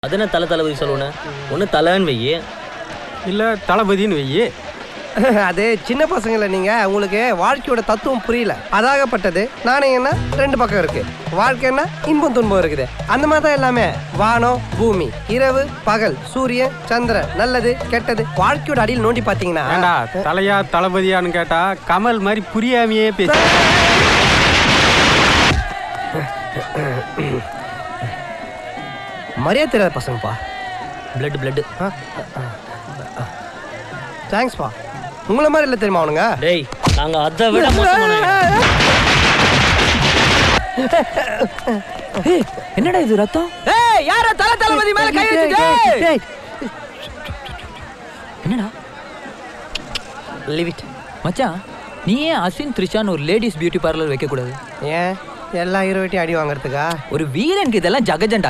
அது என்ன தலை தளபதி சொல்லணும் ஒன்று தலைன்னு வெய்யி இல்லை தளபதின்னு வெய்யி அது சின்ன பசங்கள நீங்க உங்களுக்கு வாழ்க்கையோட தத்துவம் புரியல அதாகப்பட்டது நாணயம்னா ரெண்டு பக்கம் இருக்கு வாழ்க்கைன்னா இன்பம் துன்பம் இருக்குது அந்த மாதிரி தான் எல்லாமே வானம் பூமி இரவு பகல் சூரியன் சந்திரன் நல்லது கெட்டது வாழ்க்கையோட அடியில் நோண்டி பாத்தீங்கன்னா ஏண்டா தலையா தளபதியான்னு கேட்டா கமல் மாதிரி புரியாமையே பேச மரியாதை தெரியாத பசங்கப்பா பிளட் பிளட் தேங்க்ஸ்ப்பா உங்களை மாதிரி இல்லை தெரியுமா அவனுங்க டேய் நாங்க அதை விட மோசமான என்னடா இது ரத்தம் ஏய் யார தல தளபதி மேல கை வச்சுட்டு என்னடா லிவ் இட் மச்சான் நீ ஏன் அஸ்வின் த்ரிஷான்னு ஒரு லேடிஸ் பியூட்டி பார்லர் வைக்க கூடாது ஏன் எல்லா ஹீரோயிட்டையும் அடி வாங்குறதுக்கா ஒரு வீரனுக்கு இதெல்லாம் ஜகஜண்டா